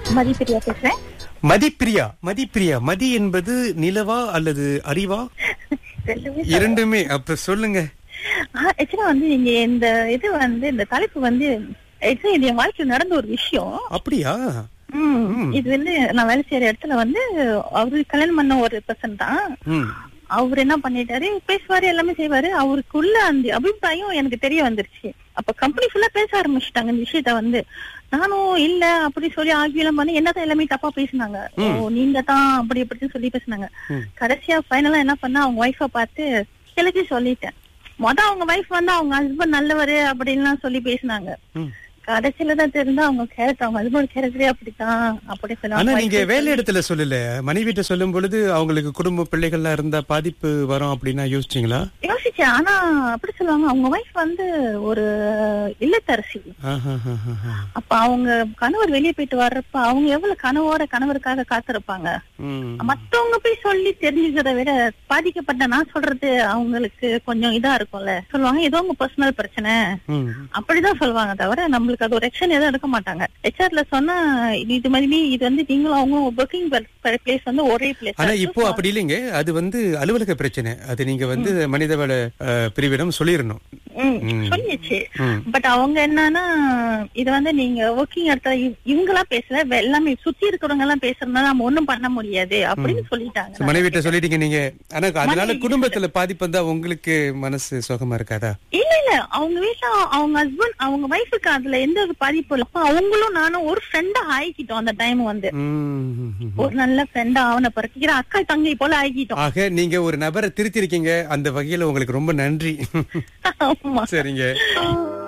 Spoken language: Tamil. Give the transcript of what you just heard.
மதிப்பிரியா பேசுறேன் மதிப்பிரியா மதிப்பிரியா மதி என்பது நிலவா அல்லது அறிவா ரெண்டுமே இரண்டுமே அப்ப சொல்லுங்க ஆக்சுவலா வந்து நீங்க இந்த இது வந்து இந்த தலைப்பு வந்து actually இது என் வாழ்க்கையில் நடந்த ஒரு விஷயம் அப்படியா ம், இது வந்து நான் வேலை செய்யற இடத்துல வந்து அவரு கல்யாணம் பண்ண ஒரு பர்சன் தான் ம் அவர் என்ன பண்ணிட்டாரு பேசுவாரு எல்லாமே செய்வாரு அவருக்குள்ள அந்த அபிப்பிராயம் எனக்கு தெரிய வந்துருச்சு அப்ப கம்பெனி ஃபுல்லா பேச ஆரம்பிச்சிட்டாங்க இந்த விஷயத்த வந்து நானும் இல்ல அப்படி சொல்லி ஆகியெல்லாம் பண்ணி என்னதான் எல்லாமே தப்பா பேசினாங்க ஓ நீங்க தான் அப்படி இப்படின்னு சொல்லி பேசினாங்க ம். கடைசியா ஃபைனலா என்ன பண்ணா அவங்க ஒய்ஃப பார்த்து கிளப்பி சொல்லிட்டேன் மொத அவங்க வைஃப் வந்து அவங்க ஹஸ்பண்ட் நல்லவரு அப்படின்லாம் சொல்லி பேசினாங்க ம். கடைசியில தான் தெரிஞ்சா அவங்க கேரக்டர் அவங்க ஹஸ்பண்ட் கேரக்டரே அப்படித்தான் அப்படி ஆனா சொல்லி நீங்க வேலை இடத்துல சொல்லல மனைவிட்ட சொல்லும் பொழுது அவங்களுக்கு குடும்ப பிள்ளைகள்லாம் இருந்தா பாதிப்பு வரும் அப்படின்னா யோசிச்சீங்களா யோசிச்சேன் ஆனா அப்படி சொல்லுவாங்க அவங்க வைஃப் வந்து ஒரு இல்லத்தரசி ஆஹாஹாஹா. அப்ப அவங்க கணவர் வெளியே போயிட்டு வர்றப்ப அவங்க எவ்வளவு கனவோட கணவருக்காக காத்திருப்பாங்க ம். மத்தவங்க போய் சொல்லி தெரிஞ்சுக்கிறத விட பாதிக்கப்பட்ட நான் சொல்றது அவங்களுக்கு கொஞ்சம் இதா இருக்கும்ல சொல்லுவாங்க ஏதோ உங்க பர்சனல் பிரச்சனை ம். அப்படிதான் சொல்லுவாங்க தவிர நம்மளுக்கு அது ஒரு ஆக்ஷன் எதுவும் எடுக்க மாட்டாங்க ஹெச்ஆர்ல சொன்னா இது இது மாதிரி இது வந்து நீங்களும் அவங்க ஒர்க்கிங் பிளேஸ் வந்து ஒரே பிளேஸ் ஆனா இப்போ அப்படி இல்லைங்க அது வந்து அலுவலக பிரச்சனை அது நீங்க வந்து மனிதவள அஹ், பிரிவிடம் சொல்லிடணும் ம். சொல்லிடுச்சு ம். பட் அவங்க என்னன்னா இது வந்து நீங்க ஒர்க்கிங் இடத்துல இவ- இவங்களா பேசல வெ- எல்லாமே சுத்தி இருக்கிறவங்க எல்லாம் பேசுறதுனால நம்ம ஒண்ணும் பண்ண முடியாது அப்படின்னு சொல்லிட்டாங்க மனைவிட்ட சொல்லிட்டீங்க நீங்க ஆனா அதனால குடும்பத்துல பாதிப்பு வந்தா உங்களுக்கு மனசு சுகமா இருக்காதா இல்ல இல்ல அவங்க வீட்டுல அவங்க ஹஸ்பண்ட் அவங்க ஒய்ஃபுக்கு அதுல எந்த ஒரு பாதிப்பும் இல்ல அப்ப அவங்களும் நானும் ஒரு ஃப்ரெண்டா ஆயிக்கிட்டோம் அந்த டைம் வந்து ம். ஒரு நல்ல ஃப்ரெண்டா அவனை பிறக்கிற அக்கா தங்கை போல ஆகிட்டோம் ஆக நீங்க ஒரு நபரை திருத்திருக்கீங்க அந்த வகையில உங்களுக்கு ரொம்ப நன்றி ஆமா சரிங்க